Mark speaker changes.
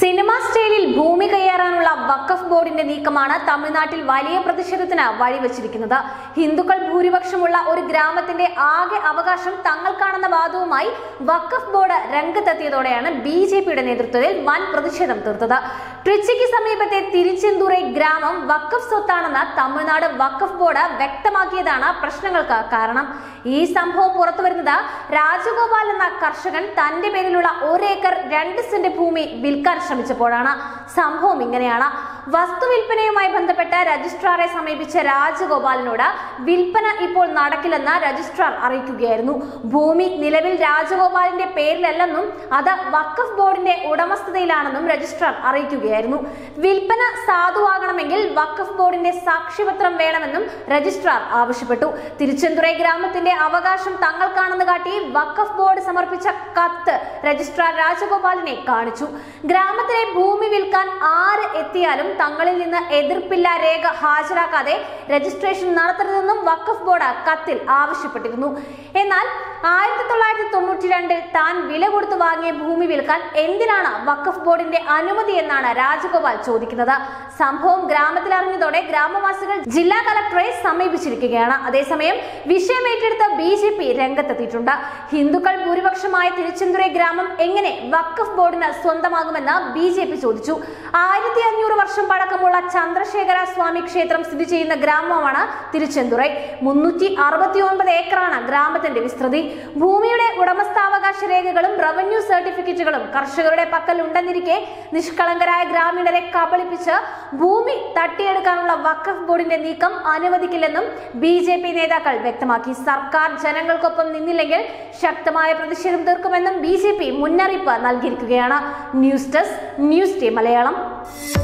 Speaker 1: cinema സ്റ്റൈലിൽ ഭൂമി കയ്യേറാനുള്ള വഖഫ് ബോർഡിന്റെ നീക്കമാണ് തമിഴ്നാട്ടിൽ വലിയ പ്രതിഷേധത്തിന് വഴിവെച്ചിരിക്കുന്നത് ഹിന്ദുക്കൾ ഭൂരിപക്ഷമുള്ള ഒരു ഗ്രാമത്തിന്റെ ആകെ അവകാശം തങ്ങൾക്കാണെന്ന വാദവുമായി വഖഫ് ബോർഡ് രംഗത്തെത്തിയതോടെയാണ് ബി ജെ പിയുടെ നേതൃത്വത്തിൽ വൻ പ്രതിഷേധം തീർത്തത് ട്രിച്ചിക്ക് സമീപത്തെ തിരുച്ചെന്തൂരെ ഗ്രാമം വഖഫ് സ്വത്താണെന്ന് തമിഴ്നാട് വഖഫ് ബോർഡ് വ്യക്തമാക്കിയതാണ് പ്രശ്നങ്ങൾക്ക് കാരണം ഈ സംഭവം പുറത്തുവരുന്നത് രാജഗോപാൽ എന്ന കർഷകൻ തന്റെ പേരിലുള്ള ഒരേക്കർ രണ്ട് സെന്റ് ഭൂമി വിൽക്കാൻ ശ്രമിച്ചപ്പോഴാണ് സംഭവം ഇങ്ങനെയാണ് വസ്തു വിൽപ്പനയുമായി ബന്ധപ്പെട്ട് രജിസ്ട്രാറെ സമീപിച്ച രാജഗോപാലിനോട് വിൽപ്പന ഇപ്പോൾ നടക്കില്ലെന്ന് രജിസ്ട്രാർ അറിയിക്കുകയായിരുന്നു ഭൂമി നിലവിൽ രാജഗോപാലിന്റെ പേരിലല്ലെന്നും അത് വഖഫ് ബോർഡിന്റെ ഉടമസ്ഥതയിലാണെന്നും രജിസ്ട്രാർ അറിയിക്കുകയായിരുന്നു വിൽപ്പന സാധുവാകണമെങ്കിൽ വഖഫ് ബോർഡിന്റെ സാക്ഷ്യപത്രം വേണമെന്നും രജിസ്ട്രാർ ആവശ്യപ്പെട്ടു തിരുച്ചെന്തുറൈ ഗ്രാമത്തിന്റെ അവകാശം തങ്ങൾക്കാണെന്ന് കാട്ടി വഖഫ് ബോർഡ് സമർപ്പിച്ച കത്ത് രജിസ്ട്രാർ രാജഗോപാലിനെ കാണിച്ചു ഗ്രാമത്തിലെ ഭൂമി വിൽക്കാൻ ആര് എത്തിയാലും തങ്ങളിൽ നിന്ന് എതിർപ്പില്ല രേഖ ഹാജരാക്കാതെ രജിസ്ട്രേഷൻ നടത്തരുതെന്നും വഖഫ് ബോർഡ് കത്തിൽ ആവശ്യപ്പെട്ടിരുന്നു എന്നാൽ ആയിരത്തി തൊള്ളായിരത്തി തൊണ്ണൂറ്റി രണ്ടിൽ താൻ വില കൊടുത്തു വാങ്ങിയ ഭൂമി വിൽക്കാൻ എന്തിനാണ് വഖഫ് ബോർഡിന്റെ അനുമതി എന്നാണ് രാജഗോപാൽ ചോദിക്കുന്നത് സംഭവം ഗ്രാമത്തിൽ അറിഞ്ഞതോടെ ഗ്രാമവാസികൾ ജില്ലാ കലക്ടറെ സമീപിച്ചിരിക്കുകയാണ് അതേസമയം വിഷയം ഏറ്റെടുത്ത ബി ജെ പി രംഗത്തെത്തിയിട്ടുണ്ട് ഹിന്ദുക്കൾ ഭൂരിപക്ഷമായ തിരുച്ചെന്തുറൈ ഗ്രാമം എങ്ങനെ വഖഫ് ബോർഡിന് സ്വന്തമാകുമെന്ന് ബി ജെ പി ചോദിച്ചു ആയിരത്തി അഞ്ഞൂറ് വർഷം പഴക്കമുള്ള ചന്ദ്രശേഖര സ്വാമി ക്ഷേത്രം സ്ഥിതി ചെയ്യുന്ന ഗ്രാമമാണ് തിരുച്ചെന്തുറൈ മുന്നൂറ്റി അറുപത്തി ഒൻപത് ഏക്കറാണ് ഗ്രാമത്തിന്റെ വിസ്തൃതി ഭൂമിയുടെ ഉടമസ്ഥാവകാശ രേഖകളും റവന്യൂ സർട്ടിഫിക്കറ്റുകളും കർഷകരുടെ പക്കൽ ഉണ്ടെന്നിരിക്കെ നിഷ്കളങ്കരായ ഗ്രാമീണരെ കബളിപ്പിച്ച് ഭൂമി തട്ടിയെടുക്കാനുള്ള വഖഫ് ബോർഡിന്റെ നീക്കം അനുവദിക്കില്ലെന്നും ബി ജെ പി നേതാക്കൾ വ്യക്തമാക്കി സർക്കാർ ജനങ്ങൾക്കൊപ്പം നിന്നില്ലെങ്കിൽ ശക്തമായ പ്രതിഷേധം തീർക്കുമെന്നും ബി ജെ പി മുന്നറിയിപ്പ് നൽകിയിരിക്കുകയാണ് news desk news day Malayalam